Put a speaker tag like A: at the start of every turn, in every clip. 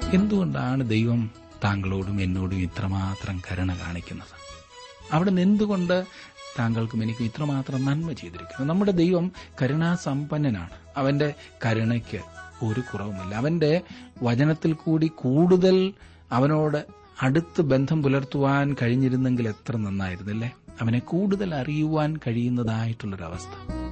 A: എന്തുകൊണ്ടാണ് ദൈവം താങ്കളോടും എന്നോടും ഇത്രമാത്രം കരുണ കാണിക്കുന്നത് അവിടെ നിന്ന് എന്തുകൊണ്ട് താങ്കൾക്കും എനിക്കും ഇത്രമാത്രം നന്മ ചെയ്തിരിക്കുന്നു നമ്മുടെ ദൈവം കരുണാസമ്പന്നനാണ് അവന്റെ കരുണയ്ക്ക് ഒരു കുറവുമില്ല അവന്റെ വചനത്തിൽ കൂടി കൂടുതൽ അവനോട് അടുത്ത് ബന്ധം പുലർത്തുവാൻ കഴിഞ്ഞിരുന്നെങ്കിൽ എത്ര നന്നായിരുന്നില്ലേ അവനെ കൂടുതൽ അറിയുവാൻ കഴിയുന്നതായിട്ടുള്ളൊരവസ്ഥ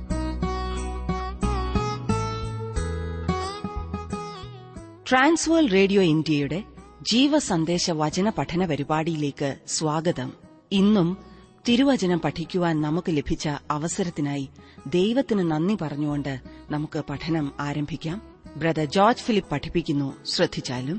B: ട്രാൻസ്വേൾ റേഡിയോ ഇന്ത്യയുടെ ജീവസന്ദേശ വചന പഠന പരിപാടിയിലേക്ക് സ്വാഗതം ഇന്നും തിരുവചനം പഠിക്കുവാൻ നമുക്ക് ലഭിച്ച അവസരത്തിനായി ദൈവത്തിന് നന്ദി പറഞ്ഞുകൊണ്ട് നമുക്ക് പഠനം ആരംഭിക്കാം ബ്രദർ ജോർജ് ഫിലിപ്പ് പഠിപ്പിക്കുന്നു ശ്രദ്ധിച്ചാലും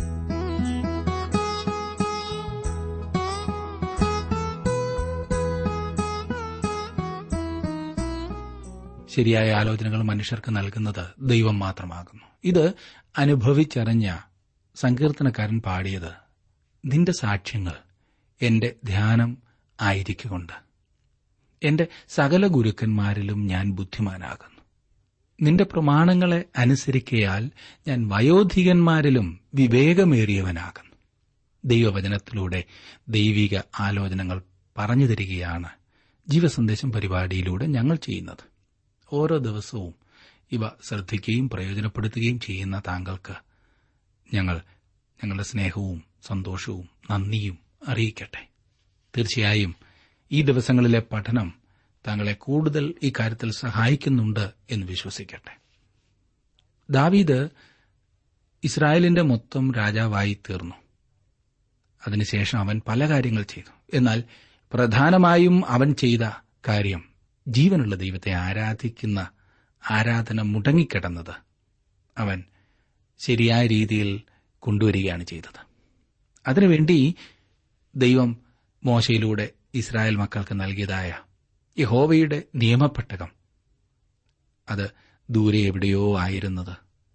A: ശരിയായ ആലോചനകൾ മനുഷ്യർക്ക് നൽകുന്നത് ദൈവം മാത്രമാകുന്നു ഇത് അനുഭവിച്ചറിഞ്ഞ സങ്കീർത്തനക്കാരൻ പാടിയത് നിന്റെ സാക്ഷ്യങ്ങൾ എന്റെ ധ്യാനം ആയിരിക്കുകൊണ്ട് എന്റെ സകല ഗുരുക്കന്മാരിലും ഞാൻ ബുദ്ധിമാനാകുന്നു നിന്റെ പ്രമാണങ്ങളെ അനുസരിക്കയാൽ ഞാൻ വയോധികന്മാരിലും വിവേകമേറിയവനാകുന്നു ദൈവവചനത്തിലൂടെ ദൈവിക ആലോചനകൾ പറഞ്ഞു തരികയാണ് ജീവസന്ദേശം പരിപാടിയിലൂടെ ഞങ്ങൾ ചെയ്യുന്നത് ഓരോ ദിവസവും ഇവ ശ്രദ്ധിക്കുകയും പ്രയോജനപ്പെടുത്തുകയും ചെയ്യുന്ന താങ്കൾക്ക് ഞങ്ങൾ ഞങ്ങളുടെ സ്നേഹവും സന്തോഷവും നന്ദിയും അറിയിക്കട്ടെ തീർച്ചയായും ഈ ദിവസങ്ങളിലെ പഠനം താങ്കളെ കൂടുതൽ ഇക്കാര്യത്തിൽ സഹായിക്കുന്നുണ്ട് എന്ന് വിശ്വസിക്കട്ടെ ദാവീദ് ഇസ്രായേലിന്റെ മൊത്തം രാജാവായി തീർന്നു അതിനുശേഷം അവൻ പല കാര്യങ്ങൾ ചെയ്തു എന്നാൽ പ്രധാനമായും അവൻ ചെയ്ത കാര്യം ജീവനുള്ള ദൈവത്തെ ആരാധിക്കുന്ന ആരാധന മുടങ്ങിക്കിടന്നത് അവൻ ശരിയായ രീതിയിൽ കൊണ്ടുവരികയാണ് ചെയ്തത് അതിനുവേണ്ടി ദൈവം മോശയിലൂടെ ഇസ്രായേൽ മക്കൾക്ക് നൽകിയതായ യഹോവയുടെ നിയമപ്പെട്ടകം അത് ദൂരെ എവിടെയോ ആയിരുന്നത്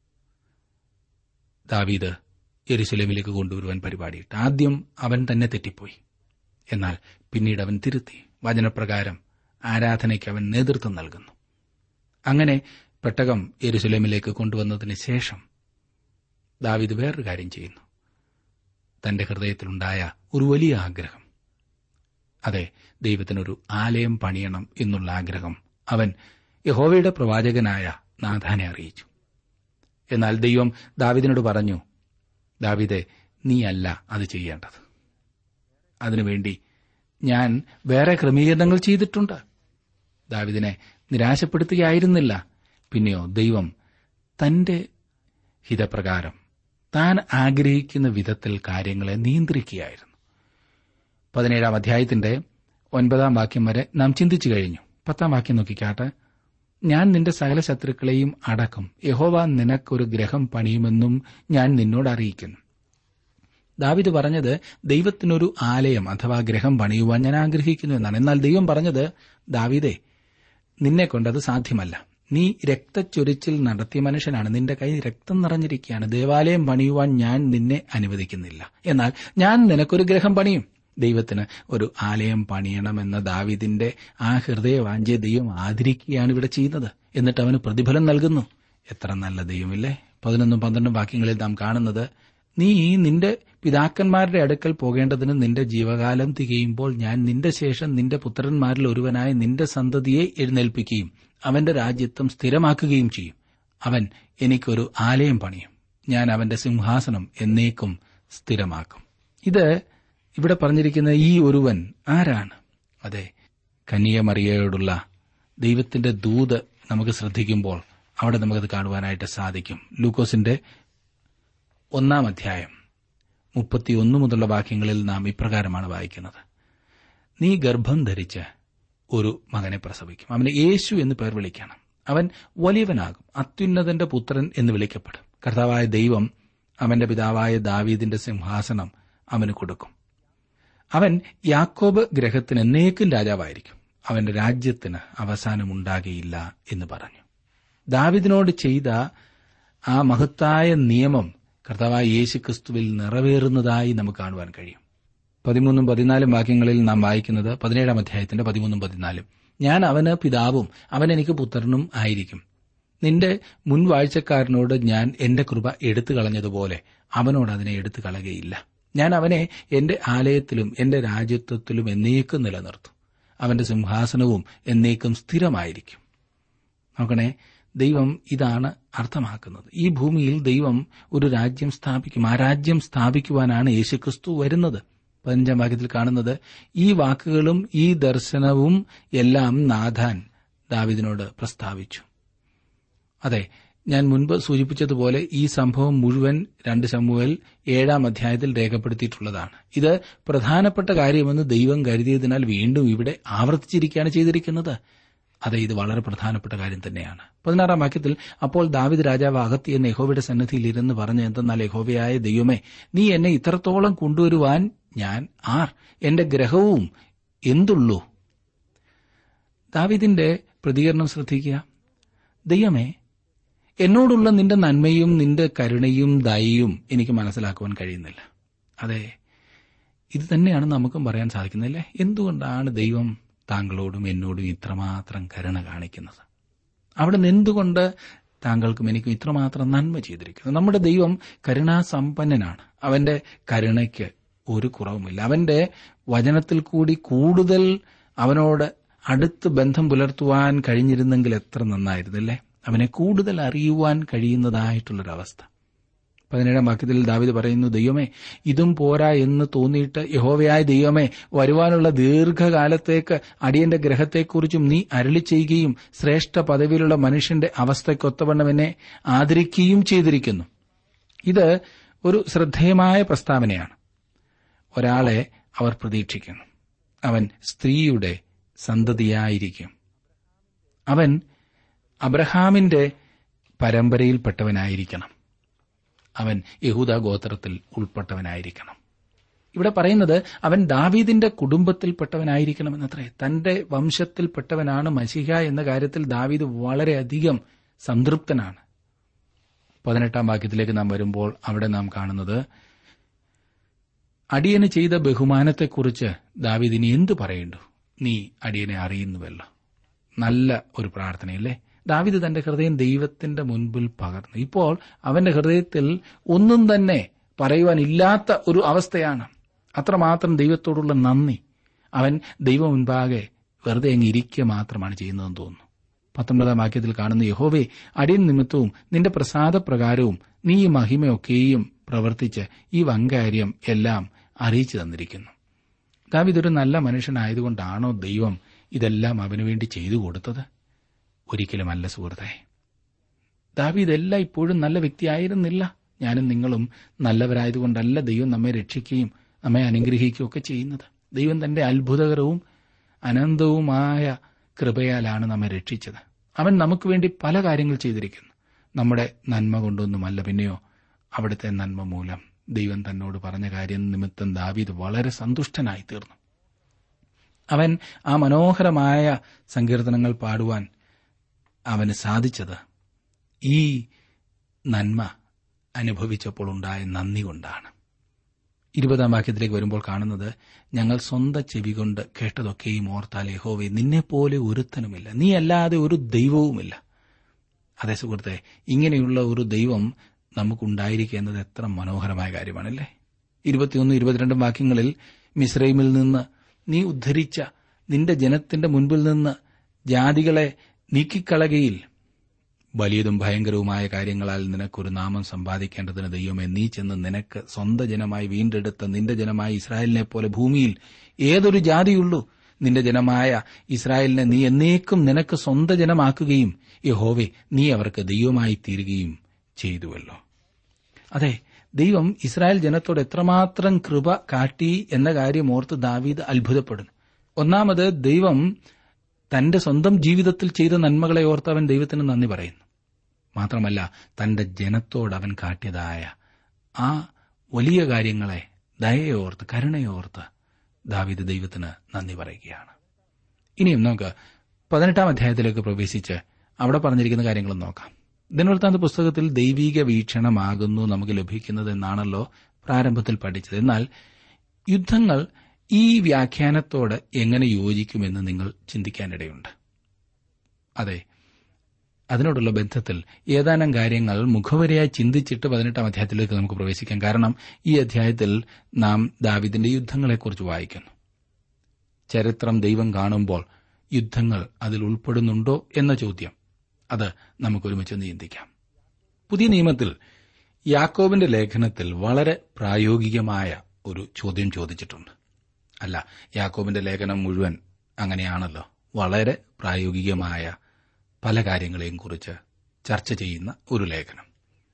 A: ദാവീദ് യെരുസലേമിലേക്ക് കൊണ്ടുവരുവാൻ പരിപാടിയിട്ട് ആദ്യം അവൻ തന്നെ തെറ്റിപ്പോയി എന്നാൽ പിന്നീട് അവൻ തിരുത്തി വചനപ്രകാരം ആരാധനയ്ക്ക് അവൻ നേതൃത്വം നൽകുന്നു അങ്ങനെ പെട്ടകം യെരുസലേമിലേക്ക് കൊണ്ടുവന്നതിന് ശേഷം ദാവിദ് വേറൊരു കാര്യം ചെയ്യുന്നു തന്റെ ഹൃദയത്തിലുണ്ടായ ഒരു വലിയ ആഗ്രഹം അതെ ദൈവത്തിനൊരു ആലയം പണിയണം എന്നുള്ള ആഗ്രഹം അവൻ യഹോവയുടെ പ്രവാചകനായ നാഥാനെ അറിയിച്ചു എന്നാൽ ദൈവം ദാവിദിനോട് പറഞ്ഞു ദാവിദെ നീയല്ല അത് ചെയ്യേണ്ടത് അതിനുവേണ്ടി ഞാൻ വേറെ ക്രമീകരണങ്ങൾ ചെയ്തിട്ടുണ്ട് ദാവിദിനെ നിരാശപ്പെടുത്തുകയായിരുന്നില്ല പിന്നെയോ ദൈവം തന്റെ ഹിതപ്രകാരം താൻ ആഗ്രഹിക്കുന്ന വിധത്തിൽ കാര്യങ്ങളെ നിയന്ത്രിക്കുകയായിരുന്നു പതിനേഴാം അധ്യായത്തിന്റെ ഒൻപതാം വാക്യം വരെ നാം ചിന്തിച്ചു കഴിഞ്ഞു പത്താം വാക്യം നോക്കിക്കാട്ടെ ഞാൻ നിന്റെ സകല ശത്രുക്കളെയും അടക്കും യഹോവ നിനക്കൊരു ഗ്രഹം പണിയുമെന്നും ഞാൻ നിന്നോട് അറിയിക്കുന്നു ദാവിദ് പറഞ്ഞത് ദൈവത്തിനൊരു ആലയം അഥവാ ഗ്രഹം പണിയുവാൻ ഞാൻ ആഗ്രഹിക്കുന്നു എന്നാണ് എന്നാൽ ദൈവം പറഞ്ഞത് ദാവിദേ നിന്നെ കൊണ്ടത് സാധ്യമല്ല നീ രക്തച്ചൊരിച്ചിൽ നടത്തിയ മനുഷ്യനാണ് നിന്റെ കൈ രക്തം നിറഞ്ഞിരിക്കുകയാണ് ദേവാലയം പണിയുവാൻ ഞാൻ നിന്നെ അനുവദിക്കുന്നില്ല എന്നാൽ ഞാൻ നിനക്കൊരു ഗ്രഹം പണിയും ദൈവത്തിന് ഒരു ആലയം പണിയണമെന്ന ദാവിദിന്റെ ആ ഹൃദയവാഞ്ചയെ ദൈവം ആദരിക്കുകയാണ് ഇവിടെ ചെയ്യുന്നത് എന്നിട്ട് അവന് പ്രതിഫലം നൽകുന്നു എത്ര നല്ല ദൈവമില്ലേ പതിനൊന്നും പന്ത്രണ്ടും വാക്യങ്ങളിൽ നാം കാണുന്നത് നീ നിന്റെ പിതാക്കന്മാരുടെ അടുക്കൽ പോകേണ്ടതിന് നിന്റെ ജീവകാലം തികയുമ്പോൾ ഞാൻ നിന്റെ ശേഷം നിന്റെ പുത്രന്മാരിൽ ഒരുവനായ നിന്റെ സന്തതിയെ എഴുന്നേൽപ്പിക്കുകയും അവന്റെ രാജ്യത്വം സ്ഥിരമാക്കുകയും ചെയ്യും അവൻ എനിക്കൊരു ആലയം പണിയും ഞാൻ അവന്റെ സിംഹാസനം എന്നേക്കും സ്ഥിരമാക്കും ഇത് ഇവിടെ പറഞ്ഞിരിക്കുന്ന ഈ ഒരുവൻ ആരാണ് അതെ കന്യാമറിയയോടുള്ള ദൈവത്തിന്റെ ദൂത് നമുക്ക് ശ്രദ്ധിക്കുമ്പോൾ അവിടെ നമുക്കത് കാണുവാനായിട്ട് സാധിക്കും ലൂക്കോസിന്റെ ഒന്നാം അധ്യായം മുപ്പത്തിയൊന്ന് മുതലുള്ള വാക്യങ്ങളിൽ നാം ഇപ്രകാരമാണ് വായിക്കുന്നത് നീ ഗർഭം ധരിച്ച് ഒരു മകനെ പ്രസവിക്കും അവന് യേശു എന്ന് പേർ വിളിക്കണം അവൻ വലിയവനാകും അത്യുന്നതന്റെ പുത്രൻ എന്ന് വിളിക്കപ്പെടും കർത്താവായ ദൈവം അവന്റെ പിതാവായ ദാവീദിന്റെ സിംഹാസനം അവന് കൊടുക്കും അവൻ യാക്കോബ് ഗ്രഹത്തിന് എന്നേക്കും രാജാവായിരിക്കും അവന്റെ രാജ്യത്തിന് അവസാനമുണ്ടാകയില്ല എന്ന് പറഞ്ഞു ദാവിദിനോട് ചെയ്ത ആ മഹത്തായ നിയമം കർത്താവായ യേശു ക്രിസ്തുവിൽ നിറവേറുന്നതായി നമുക്ക് കാണുവാൻ കഴിയും പതിമൂന്നും പതിനാലും വാക്യങ്ങളിൽ നാം വായിക്കുന്നത് പതിനേഴാം അധ്യായത്തിന്റെ പതിമൂന്നും പതിനാലും ഞാൻ അവന് പിതാവും അവൻ എനിക്ക് പുത്രനും ആയിരിക്കും നിന്റെ മുൻവാഴ്ചക്കാരനോട് ഞാൻ എന്റെ കൃപ എടുത്തു കളഞ്ഞതുപോലെ അവനോട് അതിനെ എടുത്തു കളയുകയില്ല ഞാൻ അവനെ എന്റെ ആലയത്തിലും എന്റെ രാജ്യത്വത്തിലും എന്നേക്കും നിലനിർത്തും അവന്റെ സിംഹാസനവും എന്നേക്കും സ്ഥിരമായിരിക്കും നോക്കണേ ദൈവം ഇതാണ് അർത്ഥമാക്കുന്നത് ഈ ഭൂമിയിൽ ദൈവം ഒരു രാജ്യം സ്ഥാപിക്കും ആ രാജ്യം സ്ഥാപിക്കുവാനാണ് യേശുക്രിസ്തു വരുന്നത് പതിനഞ്ചാം വാക്യത്തിൽ കാണുന്നത് ഈ വാക്കുകളും ഈ ദർശനവും എല്ലാം നാഥാൻ ദാവിദിനോട് പ്രസ്താവിച്ചു അതെ ഞാൻ മുൻപ് സൂചിപ്പിച്ചതുപോലെ ഈ സംഭവം മുഴുവൻ രണ്ട് ശമുവൽ ഏഴാം അധ്യായത്തിൽ രേഖപ്പെടുത്തിയിട്ടുള്ളതാണ് ഇത് പ്രധാനപ്പെട്ട കാര്യമെന്ന് ദൈവം കരുതിയതിനാൽ വീണ്ടും ഇവിടെ ആവർത്തിച്ചിരിക്കുകയാണ് ചെയ്തിരിക്കുന്നത് അതെ ഇത് വളരെ പ്രധാനപ്പെട്ട കാര്യം തന്നെയാണ് പതിനാറാം വാക്യത്തിൽ അപ്പോൾ ദാവിദ് രാജാവ് അകത്തിയെന്ന് യഹോവയുടെ സന്നിധിയിൽ ഇരുന്ന് പറഞ്ഞു എന്തെന്നാൽ യഹോവയായ ദൈവമേ നീ എന്നെ ഇത്രത്തോളം കൊണ്ടുവരുവാൻ ഞാൻ ആർ എന്റെ ഗ്രഹവും എന്തുള്ളൂ ദാവിദിന്റെ പ്രതികരണം ശ്രദ്ധിക്കുക ദൈവമേ എന്നോടുള്ള നിന്റെ നന്മയും നിന്റെ കരുണയും ദയയും എനിക്ക് മനസ്സിലാക്കുവാൻ കഴിയുന്നില്ല അതെ ഇത് തന്നെയാണ് നമുക്കും പറയാൻ സാധിക്കുന്നില്ലേ എന്തുകൊണ്ടാണ് ദൈവം താങ്കളോടും എന്നോടും ഇത്രമാത്രം കരുണ കാണിക്കുന്നത് അവിടെ നിന്ന് എന്തുകൊണ്ട് താങ്കൾക്കും എനിക്കും ഇത്രമാത്രം നന്മ ചെയ്തിരിക്കുന്നു നമ്മുടെ ദൈവം കരുണാസമ്പന്നനാണ് അവന്റെ കരുണയ്ക്ക് ഒരു കുറവുമില്ല അവന്റെ വചനത്തിൽ കൂടി കൂടുതൽ അവനോട് അടുത്ത് ബന്ധം പുലർത്തുവാൻ കഴിഞ്ഞിരുന്നെങ്കിൽ എത്ര നന്നായിരുന്നില്ലേ അവനെ കൂടുതൽ അറിയുവാൻ കഴിയുന്നതായിട്ടുള്ളൊരവസ്ഥ പതിനേഴാം വാക്യത്തിൽ ദാവിദ് പറയുന്നു ദൈവമേ ഇതും പോരാ എന്ന് തോന്നിയിട്ട് യഹോവയായ ദൈവമേ വരുവാനുള്ള ദീർഘകാലത്തേക്ക് അടിയന്റെ ഗ്രഹത്തെക്കുറിച്ചും നീ അരളി ചെയ്യുകയും ശ്രേഷ്ഠ പദവിയിലുള്ള മനുഷ്യന്റെ അവസ്ഥയ്ക്കൊത്തവണ്ണം എന്നെ ആദരിക്കുകയും ചെയ്തിരിക്കുന്നു ഇത് ഒരു ശ്രദ്ധേയമായ പ്രസ്താവനയാണ് ഒരാളെ അവർ പ്രതീക്ഷിക്കുന്നു അവൻ സ്ത്രീയുടെ സന്തതിയായിരിക്കും അവൻ അബ്രഹാമിന്റെ പരമ്പരയിൽപ്പെട്ടവനായിരിക്കണം അവൻ യഹൂദ ഗോത്രത്തിൽ ഉൾപ്പെട്ടവനായിരിക്കണം ഇവിടെ പറയുന്നത് അവൻ ദാവീദിന്റെ കുടുംബത്തിൽപ്പെട്ടവനായിരിക്കണമെന്നത്രേ തന്റെ വംശത്തിൽപ്പെട്ടവനാണ് മഷിഹ എന്ന കാര്യത്തിൽ ദാവീദ് വളരെയധികം സംതൃപ്തനാണ് പതിനെട്ടാം വാക്യത്തിലേക്ക് നാം വരുമ്പോൾ അവിടെ നാം കാണുന്നത് അടിയന് ചെയ്ത ബഹുമാനത്തെക്കുറിച്ച് ദാവീദിനി എന്തു പറയണ്ടു നീ അടിയനെ അറിയുന്നുവല്ലോ നല്ല ഒരു പ്രാർത്ഥനയല്ലേ ദാവിദ് തന്റെ ഹൃദയം ദൈവത്തിന്റെ മുൻപിൽ പകർന്നു ഇപ്പോൾ അവന്റെ ഹൃദയത്തിൽ ഒന്നും തന്നെ പറയുവാനില്ലാത്ത ഒരു അവസ്ഥയാണ് അത്രമാത്രം ദൈവത്തോടുള്ള നന്ദി അവൻ ദൈവം മുൻപാകെ വെറുതെ അങ്ങ് ഇരിക്കുക മാത്രമാണ് ചെയ്യുന്നതെന്ന് തോന്നുന്നു പത്തൊമ്പതാം വാക്യത്തിൽ കാണുന്ന യഹോവേ അടിയൻ നിമിത്തവും നിന്റെ പ്രസാദപ്രകാരവും നീ ഈ മഹിമയൊക്കെയും പ്രവർത്തിച്ച് ഈ വൻകാര്യം എല്ലാം അറിയിച്ചു തന്നിരിക്കുന്നു ദാവിദ് ഒരു നല്ല മനുഷ്യനായതുകൊണ്ടാണോ ദൈവം ഇതെല്ലാം അവനു വേണ്ടി ചെയ്തു കൊടുത്തത് ഒരിക്കലുമല്ല സുഹൃത്തെ ദാവീദ് എല്ലാം ഇപ്പോഴും നല്ല വ്യക്തിയായിരുന്നില്ല ഞാനും നിങ്ങളും നല്ലവരായതുകൊണ്ടല്ല ദൈവം നമ്മെ രക്ഷിക്കുകയും നമ്മെ അനുഗ്രഹിക്കുകയും ഒക്കെ ചെയ്യുന്നത് ദൈവം തന്റെ അത്ഭുതകരവും അനന്തവുമായ കൃപയാലാണ് നമ്മെ രക്ഷിച്ചത് അവൻ നമുക്ക് വേണ്ടി പല കാര്യങ്ങൾ ചെയ്തിരിക്കുന്നു നമ്മുടെ നന്മ കൊണ്ടൊന്നുമല്ല പിന്നെയോ അവിടുത്തെ നന്മ മൂലം ദൈവം തന്നോട് പറഞ്ഞ കാര്യം നിമിത്തം ദാവീദ് വളരെ സന്തുഷ്ടനായി തീർന്നു അവൻ ആ മനോഹരമായ സങ്കീർത്തനങ്ങൾ പാടുവാൻ അവന് സാധിച്ചത് ഈ നന്മ അനുഭവിച്ചപ്പോൾ ഉണ്ടായ നന്ദി കൊണ്ടാണ് ഇരുപതാം വാക്യത്തിലേക്ക് വരുമ്പോൾ കാണുന്നത് ഞങ്ങൾ സ്വന്തം ചെവി കൊണ്ട് കേട്ടതൊക്കെയും ഓർത്താൽ യഹോവേ നിന്നെപ്പോലെ ഒരുത്തനുമില്ല നീ അല്ലാതെ ഒരു ദൈവവുമില്ല അതേ സുഹൃത്തെ ഇങ്ങനെയുള്ള ഒരു ദൈവം നമുക്കുണ്ടായിരിക്കുക എന്നത് എത്ര മനോഹരമായ കാര്യമാണല്ലേ ഇരുപത്തിയൊന്ന് ഇരുപത്തിരണ്ടും വാക്യങ്ങളിൽ മിസ്രൈമിൽ നിന്ന് നീ ഉദ്ധരിച്ച നിന്റെ ജനത്തിന്റെ മുൻപിൽ നിന്ന് ജാതികളെ നീക്കിക്കളകയിൽ വലിയതും ഭയങ്കരവുമായ കാര്യങ്ങളാൽ നിനക്കൊരു നാമം സമ്പാദിക്കേണ്ടതിന് ദൈവമേ നീ ചെന്ന് നിനക്ക് സ്വന്തം ജനമായി വീണ്ടെടുത്ത നിന്റെ ജനമായ ഇസ്രായേലിനെ പോലെ ഭൂമിയിൽ ഏതൊരു ജാതിയുള്ളൂ നിന്റെ ജനമായ ഇസ്രായേലിനെ നീ എന്നേക്കും നിനക്ക് സ്വന്തം ജനമാക്കുകയും യഹോവെ നീ അവർക്ക് ദൈവമായി തീരുകയും ചെയ്തുവല്ലോ അതെ ദൈവം ഇസ്രായേൽ ജനത്തോട് എത്രമാത്രം കൃപ കാട്ടി എന്ന കാര്യം ഓർത്ത് ദാവീദ് അത്ഭുതപ്പെടുന്നു ഒന്നാമത് ദൈവം തന്റെ സ്വന്തം ജീവിതത്തിൽ ചെയ്ത നന്മകളെ ഓർത്ത് അവൻ ദൈവത്തിന് നന്ദി പറയുന്നു മാത്രമല്ല തന്റെ ജനത്തോട് അവൻ കാട്ടിയതായ ആ വലിയ കാര്യങ്ങളെ ദയയോർത്ത് കരുണയോർത്ത് ദാവീദ് ദൈവത്തിന് നന്ദി പറയുകയാണ് ഇനിയും നമുക്ക് പതിനെട്ടാം അധ്യായത്തിലേക്ക് പ്രവേശിച്ച് അവിടെ പറഞ്ഞിരിക്കുന്ന കാര്യങ്ങളും നോക്കാം ദിനവൃത്താന്ത പുസ്തകത്തിൽ ദൈവീക വീക്ഷണമാകുന്നു നമുക്ക് ലഭിക്കുന്നത് എന്നാണല്ലോ പ്രാരംഭത്തിൽ പഠിച്ചത് എന്നാൽ യുദ്ധങ്ങൾ ഈ വ്യാഖ്യാനത്തോട് എങ്ങനെ യോജിക്കുമെന്ന് നിങ്ങൾ ചിന്തിക്കാനിടയുണ്ട് അതെ അതിനോടുള്ള ബന്ധത്തിൽ ഏതാനും കാര്യങ്ങൾ മുഖവരയായി ചിന്തിച്ചിട്ട് പതിനെട്ടാം അധ്യായത്തിലേക്ക് നമുക്ക് പ്രവേശിക്കാം കാരണം ഈ അധ്യായത്തിൽ നാം ദാവിദിന്റെ യുദ്ധങ്ങളെക്കുറിച്ച് വായിക്കുന്നു ചരിത്രം ദൈവം കാണുമ്പോൾ യുദ്ധങ്ങൾ അതിൽ ഉൾപ്പെടുന്നുണ്ടോ എന്ന ചോദ്യം അത് നമുക്കൊരുമിച്ച് ചിന്തിക്കാം പുതിയ നിയമത്തിൽ യാക്കോബിന്റെ ലേഖനത്തിൽ വളരെ പ്രായോഗികമായ ഒരു ചോദ്യം ചോദിച്ചിട്ടുണ്ട് അല്ല യാക്കോബിന്റെ ലേഖനം മുഴുവൻ അങ്ങനെയാണല്ലോ വളരെ പ്രായോഗികമായ പല കാര്യങ്ങളെയും കുറിച്ച് ചർച്ച ചെയ്യുന്ന ഒരു ലേഖനം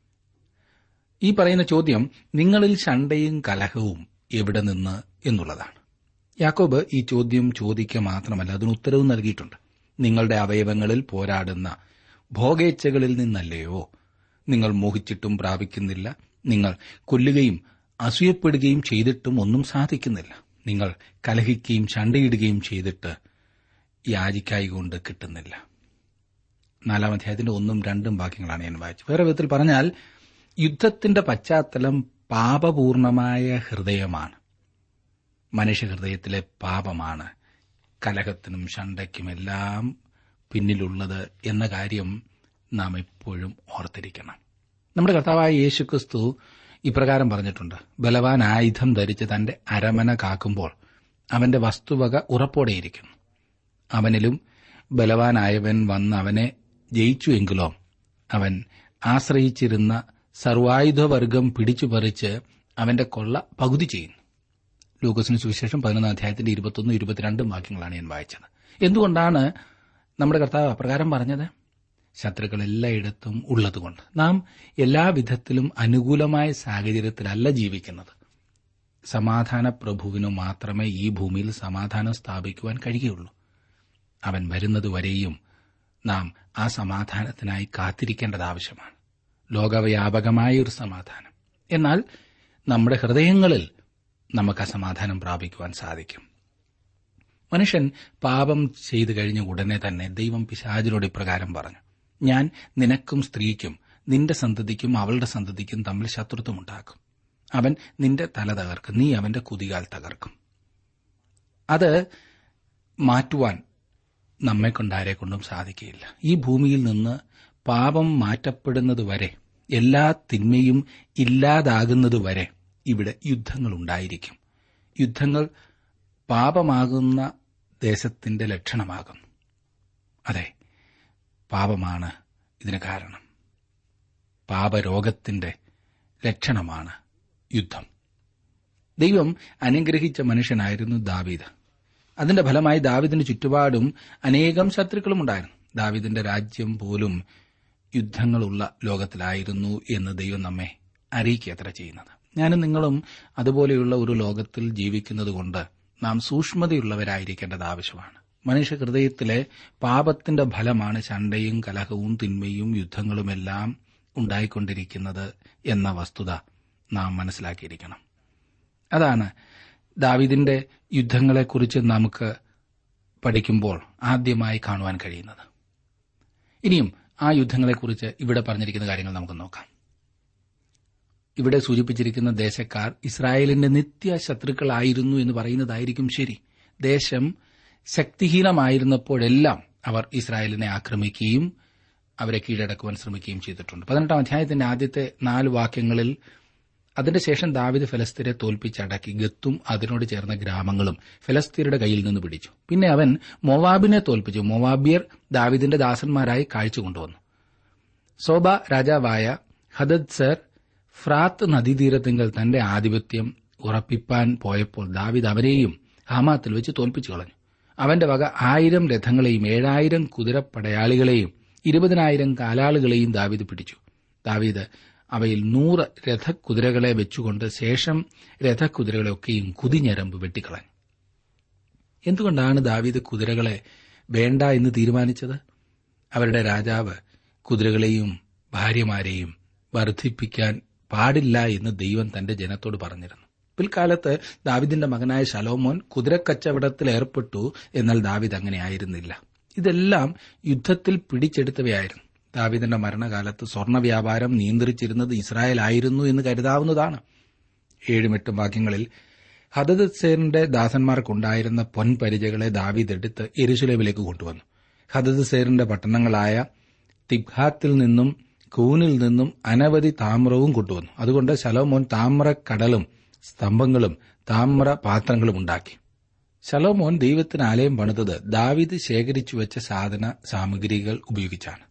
A: ഈ പറയുന്ന ചോദ്യം നിങ്ങളിൽ ശണ്ടയും കലഹവും എവിടെ നിന്ന് എന്നുള്ളതാണ് യാക്കോബ് ഈ ചോദ്യം ചോദിക്കുക മാത്രമല്ല അതിന് ഉത്തരവും നൽകിയിട്ടുണ്ട് നിങ്ങളുടെ അവയവങ്ങളിൽ പോരാടുന്ന ഭോഗേച്ഛകളിൽ നിന്നല്ലയോ നിങ്ങൾ മോഹിച്ചിട്ടും പ്രാപിക്കുന്നില്ല നിങ്ങൾ കൊല്ലുകയും അസൂയപ്പെടുകയും ചെയ്തിട്ടും ഒന്നും സാധിക്കുന്നില്ല നിങ്ങൾ കലഹിക്കുകയും ശണ്ടയിടുകയും ചെയ്തിട്ട് യാചിക്കായി കൊണ്ട് കിട്ടുന്നില്ല നാലാം അധ്യായത്തിന്റെ ഒന്നും രണ്ടും വാക്യങ്ങളാണ് ഞാൻ വായിച്ചത് വേറെ വിധത്തിൽ പറഞ്ഞാൽ യുദ്ധത്തിന്റെ പശ്ചാത്തലം പാപപൂർണമായ ഹൃദയമാണ് മനുഷ്യഹൃദയത്തിലെ പാപമാണ് കലഹത്തിനും ശണ്ടയ്ക്കുമെല്ലാം പിന്നിലുള്ളത് എന്ന കാര്യം നാം എപ്പോഴും ഓർത്തിരിക്കണം നമ്മുടെ കർത്താവായ യേശുക്രിസ്തു ഇപ്രകാരം പറഞ്ഞിട്ടുണ്ട് ബലവാൻ ആയുധം ധരിച്ച് തന്റെ അരമന കാക്കുമ്പോൾ അവന്റെ വസ്തുവക ഉറപ്പോടെയിരിക്കുന്നു അവനിലും ബലവാനായവൻ വന്ന് അവനെ ജയിച്ചുവെങ്കിലോ അവൻ ആശ്രയിച്ചിരുന്ന സർവായുധവർഗം പിടിച്ചുപറിച്ച് അവന്റെ കൊള്ള പകുതി ചെയ്യുന്നു ലൂക്കസിന് സുവിശേഷം പതിനൊന്നാം അധ്യായത്തിന്റെ ഇരുപത്തൊന്നും ഇരുപത്തിരണ്ടും വാക്യങ്ങളാണ് ഞാൻ വായിച്ചത് എന്തുകൊണ്ടാണ് നമ്മുടെ കർത്താവ് അപ്രകാരം പറഞ്ഞത് ശത്രുക്കൾ എല്ലായിടത്തും ഉള്ളതുകൊണ്ട് നാം എല്ലാവിധത്തിലും അനുകൂലമായ സാഹചര്യത്തിലല്ല ജീവിക്കുന്നത് സമാധാന പ്രഭുവിനു മാത്രമേ ഈ ഭൂമിയിൽ സമാധാനം സ്ഥാപിക്കുവാൻ കഴിയുകയുള്ളൂ അവൻ വരുന്നതുവരെയും നാം ആ സമാധാനത്തിനായി കാത്തിരിക്കേണ്ടത് ആവശ്യമാണ് ലോകവ്യാപകമായ ഒരു സമാധാനം എന്നാൽ നമ്മുടെ ഹൃദയങ്ങളിൽ നമുക്ക് ആ സമാധാനം പ്രാപിക്കുവാൻ സാധിക്കും മനുഷ്യൻ പാപം ചെയ്തു കഴിഞ്ഞ ഉടനെ തന്നെ ദൈവം പിശാചിനോട് ഇപ്രകാരം പറഞ്ഞു ഞാൻ നിനക്കും സ്ത്രീക്കും നിന്റെ സന്തതിക്കും അവളുടെ സന്തതിക്കും തമ്മിൽ ശത്രുത്വമുണ്ടാക്കും അവൻ നിന്റെ തല തകർക്കും നീ അവന്റെ കുതികാൽ തകർക്കും അത് മാറ്റുവാൻ നമ്മെ കൊണ്ടാരെ കൊണ്ടും സാധിക്കുകയില്ല ഈ ഭൂമിയിൽ നിന്ന് പാപം മാറ്റപ്പെടുന്നതുവരെ എല്ലാ തിന്മയും ഇല്ലാതാകുന്നതുവരെ ഇവിടെ യുദ്ധങ്ങൾ ഉണ്ടായിരിക്കും യുദ്ധങ്ങൾ പാപമാകുന്ന ദേശത്തിന്റെ ലക്ഷണമാകുന്നു അതെ പാപമാണ് ഇതിന് കാരണം പാപരോഗത്തിന്റെ ലക്ഷണമാണ് യുദ്ധം ദൈവം അനുഗ്രഹിച്ച മനുഷ്യനായിരുന്നു ദാവീദ് അതിന്റെ ഫലമായി ദാവിദിന് ചുറ്റുപാടും അനേകം ശത്രുക്കളും ഉണ്ടായിരുന്നു ദാവിദിന്റെ രാജ്യം പോലും യുദ്ധങ്ങളുള്ള ലോകത്തിലായിരുന്നു എന്ന് ദൈവം നമ്മെ അറിയിക്കത്ര ചെയ്യുന്നത് ഞാനും നിങ്ങളും അതുപോലെയുള്ള ഒരു ലോകത്തിൽ ജീവിക്കുന്നതുകൊണ്ട് നാം സൂക്ഷ്മതയുള്ളവരായിരിക്കേണ്ടത് ആവശ്യമാണ് മനുഷ്യ ഹൃദയത്തിലെ പാപത്തിന്റെ ഫലമാണ് ശണ്ടയും കലഹവും തിന്മയും യുദ്ധങ്ങളുമെല്ലാം ഉണ്ടായിക്കൊണ്ടിരിക്കുന്നത് എന്ന വസ്തുത നാം മനസ്സിലാക്കിയിരിക്കണം അതാണ് ദാവിദിന്റെ യുദ്ധങ്ങളെക്കുറിച്ച് നമുക്ക് പഠിക്കുമ്പോൾ ആദ്യമായി കാണുവാൻ കഴിയുന്നത് ഇനിയും ആ യുദ്ധങ്ങളെക്കുറിച്ച് ഇവിടെ പറഞ്ഞിരിക്കുന്ന കാര്യങ്ങൾ നമുക്ക് നോക്കാം ഇവിടെ സൂചിപ്പിച്ചിരിക്കുന്ന ദേശക്കാർ ഇസ്രായേലിന്റെ നിത്യ ശത്രുക്കളായിരുന്നു എന്ന് പറയുന്നതായിരിക്കും ശരി ദേശം ശക്തിഹീനമായിരുന്നപ്പോഴെല്ലാം അവർ ഇസ്രായേലിനെ ആക്രമിക്കുകയും അവരെ കീഴടക്കുവാൻ ശ്രമിക്കുകയും ചെയ്തിട്ടുണ്ട് പതിനെട്ടാം അധ്യായത്തിന്റെ ആദ്യത്തെ നാല് വാക്യങ്ങളിൽ അതിന്റെ ശേഷം ദാവിദ് ഫലസ്തീരെ തോൽപ്പിച്ചടക്കി ഗത്തും അതിനോട് ചേർന്ന ഗ്രാമങ്ങളും ഫലസ്തീരുടെ കയ്യിൽ നിന്ന് പിടിച്ചു പിന്നെ അവൻ മൊവാബിനെ തോൽപ്പിച്ചു മൊവാബിയർ ദാവിദിന്റെ ദാസന്മാരായി കാഴ്ച കൊണ്ടുവന്നു സോബ രാജാവായ ഹദദ് സർ ഫ്രാത്ത് നദീതീരത്തിങ്കൽ തന്റെ ആധിപത്യം ഉറപ്പിപ്പാൻ പോയപ്പോൾ ദാവിദ് അവരെയും ഹമാത്തിൽ വെച്ച് തോൽപ്പിച്ചു കളഞ്ഞു അവന്റെ വക ആയിരം രഥങ്ങളെയും ഏഴായിരം കുതിരപ്പടയാളികളെയും ഇരുപതിനായിരം കാലാളുകളെയും ദാവീദ് പിടിച്ചു ദാവീദ് അവയിൽ നൂറ് രഥക്കുതിരകളെ വെച്ചുകൊണ്ട് ശേഷം രഥക്കുതിരകളെയൊക്കെയും കുതിഞ്ഞരമ്പ് വെട്ടിക്കളഞ്ഞു എന്തുകൊണ്ടാണ് ദാവീദ് കുതിരകളെ വേണ്ട എന്ന് തീരുമാനിച്ചത് അവരുടെ രാജാവ് കുതിരകളെയും ഭാര്യമാരെയും വർദ്ധിപ്പിക്കാൻ പാടില്ല എന്ന് ദൈവം തന്റെ ജനത്തോട് പറഞ്ഞിരുന്നു പിൽക്കാലത്ത് ദാവിദിന്റെ മകനായ ശലോമോൻ കുതിരക്കച്ചവടത്തിൽ ഏർപ്പെട്ടു എന്നാൽ ദാവിദ് അങ്ങനെ ആയിരുന്നില്ല ഇതെല്ലാം യുദ്ധത്തിൽ പിടിച്ചെടുത്തവയായിരുന്നു ദാവിദിന്റെ മരണകാലത്ത് സ്വർണ്ണ വ്യാപാരം നിയന്ത്രിച്ചിരുന്നത് ഇസ്രായേൽ ആയിരുന്നു എന്ന് കരുതാവുന്നതാണ് ഏഴും എട്ടും വാക്യങ്ങളിൽ ഹദദ്സേറിന്റെ ദാസന്മാർക്കുണ്ടായിരുന്ന പൊൻപരിചകളെ ദാവീദ് എടുത്ത് എരുശുലേമിലേക്ക് കൊണ്ടുവന്നു ഹദദ്സേറിന്റെ പട്ടണങ്ങളായ തിബ്ഹാത്തിൽ നിന്നും കൂനിൽ നിന്നും അനവധി താമ്രവും കൊണ്ടുവന്നു അതുകൊണ്ട് ശലോമോൻ താമ്രക്കടലും സ്തംഭങ്ങളും താമ്ര പാത്രങ്ങളും ഉണ്ടാക്കി ശലോമോൻ ദൈവത്തിന് ആലയം പണിതത് ദാവിദ് ശേഖരിച്ചു വെച്ച സാധന സാമഗ്രികൾ ഉപയോഗിച്ചാണ്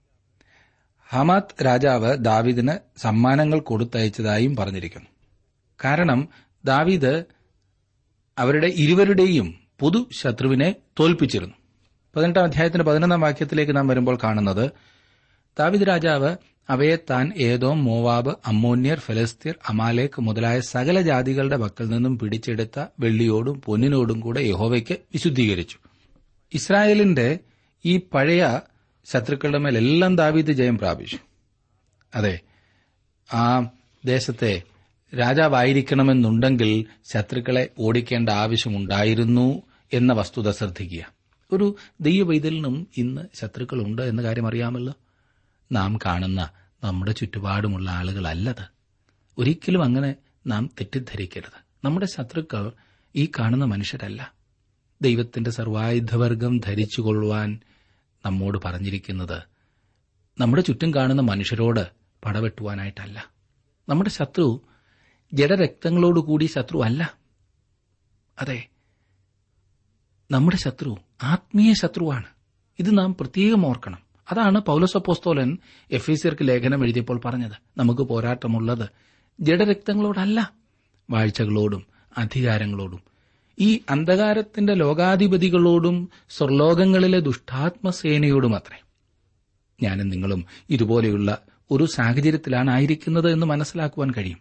A: ഹമാത്ത് രാജാവ് ദാവിദിന് സമ്മാനങ്ങൾ കൊടുത്തയച്ചതായും പറഞ്ഞിരിക്കുന്നു കാരണം ദാവീദ് അവരുടെ ഇരുവരുടെയും പൊതു ശത്രുവിനെ തോൽപ്പിച്ചിരുന്നു പതിനെട്ടാം അധ്യായത്തിന്റെ പതിനൊന്നാം വാക്യത്തിലേക്ക് നാം വരുമ്പോൾ കാണുന്നത് ദാവിദ് രാജാവ് അവയെ താൻ ഏതോം മോവാബ് അമ്മോന്യർ ഫലസ്തീർ അമാലേക്ക് മുതലായ സകല ജാതികളുടെ പക്കൽ നിന്നും പിടിച്ചെടുത്ത വെള്ളിയോടും പൊന്നിനോടും കൂടെ യഹോവയ്ക്ക് വിശുദ്ധീകരിച്ചു ഇസ്രായേലിന്റെ ഈ പഴയ ശത്രുക്കളുടെ മേലെല്ലാം ദാവീദ് ജയം പ്രാപിച്ചു അതെ ആ ദേശത്തെ രാജാവായിരിക്കണമെന്നുണ്ടെങ്കിൽ ശത്രുക്കളെ ഓടിക്കേണ്ട ആവശ്യമുണ്ടായിരുന്നു എന്ന വസ്തുത ശ്രദ്ധിക്കുക ഒരു ദൈവവൈതലിനും ഇന്ന് ശത്രുക്കളുണ്ട് എന്ന കാര്യം അറിയാമല്ലോ നാം കാണുന്ന നമ്മുടെ ചുറ്റുപാടുമുള്ള ആളുകളല്ലത് ഒരിക്കലും അങ്ങനെ നാം തെറ്റിദ്ധരിക്കരുത് നമ്മുടെ ശത്രുക്കൾ ഈ കാണുന്ന മനുഷ്യരല്ല ദൈവത്തിന്റെ സർവായുധവർഗം ധരിച്ചുകൊള്ളുവാൻ നമ്മോട് പറഞ്ഞിരിക്കുന്നത് നമ്മുടെ ചുറ്റും കാണുന്ന മനുഷ്യരോട് പടവെട്ടുവാനായിട്ടല്ല നമ്മുടെ ശത്രു ജഡരക്തങ്ങളോടുകൂടി ശത്രു അല്ല അതെ നമ്മുടെ ശത്രു ആത്മീയ ശത്രുവാണ് ഇത് നാം പ്രത്യേകം ഓർക്കണം അതാണ് പൗലസപ്പോസ്തോലൻ എഫീസിയർക്ക് ലേഖനം എഴുതിയപ്പോൾ പറഞ്ഞത് നമുക്ക് പോരാട്ടമുള്ളത് ജഡരക്തങ്ങളോടല്ല വാഴ്ചകളോടും അധികാരങ്ങളോടും ഈ അന്ധകാരത്തിന്റെ ലോകാധിപതികളോടും സ്വർലോകങ്ങളിലെ ദുഷ്ടാത്മസേനയോടും അത്രേ ഞാനും നിങ്ങളും ഇതുപോലെയുള്ള ഒരു സാഹചര്യത്തിലാണ് ആയിരിക്കുന്നത് എന്ന് മനസ്സിലാക്കുവാൻ കഴിയും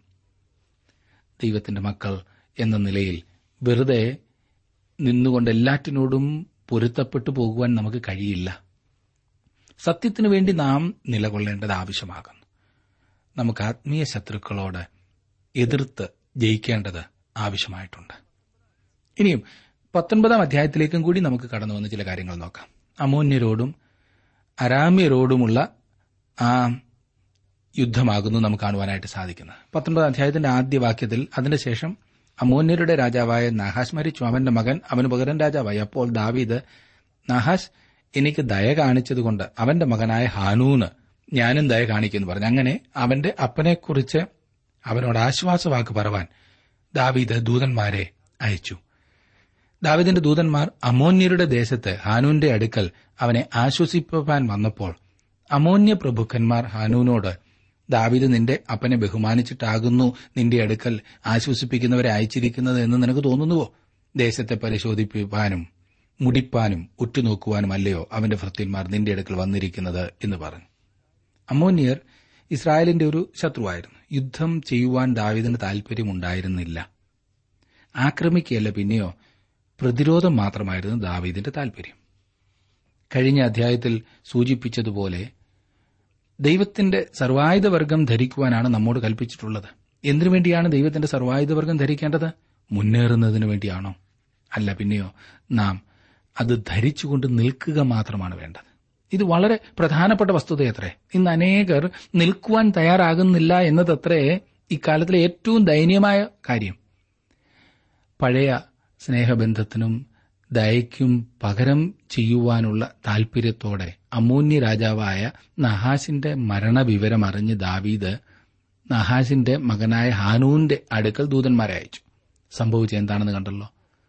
A: ദൈവത്തിന്റെ മക്കൾ എന്ന നിലയിൽ വെറുതെ നിന്നുകൊണ്ട് എല്ലാറ്റിനോടും പൊരുത്തപ്പെട്ടു പോകുവാൻ നമുക്ക് കഴിയില്ല സത്യത്തിനു വേണ്ടി നാം നിലകൊള്ളേണ്ടത് ആവശ്യമാകുന്നു നമുക്ക് ആത്മീയ ശത്രുക്കളോട് എതിർത്ത് ജയിക്കേണ്ടത് ആവശ്യമായിട്ടുണ്ട് ഇനിയും പത്തൊൻപതാം അധ്യായത്തിലേക്കും കൂടി നമുക്ക് കടന്നു വന്ന് ചില കാര്യങ്ങൾ നോക്കാം അമോന്യരോടും അരാമ്യരോടുമുള്ള ആ യുദ്ധമാകുന്നു നമുക്ക് കാണുവാനായിട്ട് സാധിക്കുന്നത് പത്തൊൻപതാം അധ്യായത്തിന്റെ ആദ്യ വാക്യത്തിൽ അതിനുശേഷം അമോന്യരുടെ രാജാവായ നഹാസ് മരിച്ചു അവന്റെ മകൻ അവന് പകരം രാജാവായി അപ്പോൾ ദാവീദ് നഹാസ് എനിക്ക് ദയ കാണിച്ചതുകൊണ്ട് അവന്റെ മകനായ ഹാനൂന് ഞാനും ദയ കാണിക്കുന്നു പറഞ്ഞു അങ്ങനെ അവന്റെ അപ്പനെക്കുറിച്ച് അവനോട് ആശ്വാസവാക്ക് പറവാൻ ദാവീദ് ദൂതന്മാരെ അയച്ചു ദാവിദിന്റെ ദൂതന്മാർ അമോന്യരുടെ ദേശത്ത് ഹാനൂന്റെ അടുക്കൽ അവനെ ആശ്വസിപ്പാൻ വന്നപ്പോൾ അമോന്യ പ്രഭുക്കന്മാർ ഹാനൂനോട് ദാവിദ് നിന്റെ അപ്പനെ ബഹുമാനിച്ചിട്ടാകുന്നു നിന്റെ അടുക്കൽ ആശ്വസിപ്പിക്കുന്നവരെ അയച്ചിരിക്കുന്നത് എന്ന് നിനക്ക് തോന്നുന്നുവോ ദേശത്തെ പരിശോധിപ്പിക്കാനും മുടിപ്പാനും ഉറ്റുനോക്കുവാനും അല്ലയോ അവന്റെ ഭൃത്യന്മാർ നിന്റെ അടുക്കൽ വന്നിരിക്കുന്നത് എന്ന് പറഞ്ഞു അമോന്യർ ഇസ്രായേലിന്റെ ഒരു ശത്രുവായിരുന്നു യുദ്ധം ചെയ്യുവാൻ ദാവിദിന് താൽപര്യമുണ്ടായിരുന്നില്ല ആക്രമിക്കുകയല്ല പിന്നെയോ പ്രതിരോധം മാത്രമായിരുന്നു ദാവീദിന്റെ താൽപര്യം കഴിഞ്ഞ അധ്യായത്തിൽ സൂചിപ്പിച്ചതുപോലെ ദൈവത്തിന്റെ സർവായുധവർഗം ധരിക്കുവാനാണ് നമ്മോട് കൽപ്പിച്ചിട്ടുള്ളത് എന്തിനു വേണ്ടിയാണ് ദൈവത്തിന്റെ സർവായുധവർഗം ധരിക്കേണ്ടത് മുന്നേറുന്നതിനു വേണ്ടിയാണോ അല്ല പിന്നെയോ നാം അത് ധരിച്ചുകൊണ്ട് നിൽക്കുക മാത്രമാണ് വേണ്ടത് ഇത് വളരെ പ്രധാനപ്പെട്ട വസ്തുതയത്രേ ഇന്ന് അനേകർ നിൽക്കുവാൻ തയ്യാറാകുന്നില്ല എന്നതത്രേ ഇക്കാലത്തിലെ ഏറ്റവും ദയനീയമായ കാര്യം പഴയ സ്നേഹബന്ധത്തിനും ദയയ്ക്കും പകരം ചെയ്യുവാനുള്ള താൽപര്യത്തോടെ അമൂന്യ രാജാവായ നഹാസിന്റെ മരണവിവരം അറിഞ്ഞ് ദാവീദ് നഹാസിന്റെ മകനായ ഹാനൂന്റെ അടുക്കൽ ദൂതന്മാരെ അയച്ചു സംഭവിച്ച എന്താണെന്ന് കണ്ടല്ലോ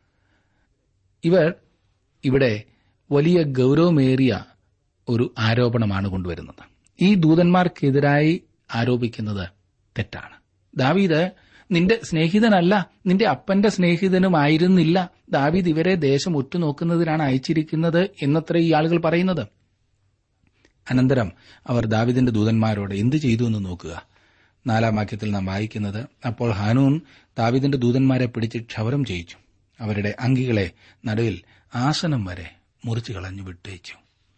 A: ഇവർ ഇവിടെ വലിയ ഗൌരവമേറിയ ഒരു ആരോപണമാണ് കൊണ്ടുവരുന്നത് ഈ ദൂതന്മാർക്കെതിരായി ആരോപിക്കുന്നത് തെറ്റാണ് ദാവീദ് നിന്റെ സ്നേഹിതനല്ല നിന്റെ അപ്പന്റെ സ്നേഹിതനുമായിരുന്നില്ല ദാവീദ് ഇവരെ ദേശം ഒറ്റുനോക്കുന്നതിനാണ് അയച്ചിരിക്കുന്നത് എന്നത്ര ഈ ആളുകൾ പറയുന്നത് അനന്തരം അവർ ദാവിദിന്റെ ദൂതന്മാരോട് എന്തു ചെയ്തു എന്ന് നോക്കുക നാലാം വാക്യത്തിൽ നാം വായിക്കുന്നത് അപ്പോൾ ഹാനൂൻ ദാവിദിന്റെ ദൂതന്മാരെ പിടിച്ച് ക്ഷവരം ചെയ്യിച്ചു അവരുടെ അങ്കികളെ നടുവിൽ ആസനം വരെ മുറിച്ചു കളഞ്ഞു വിട്ടേച്ചു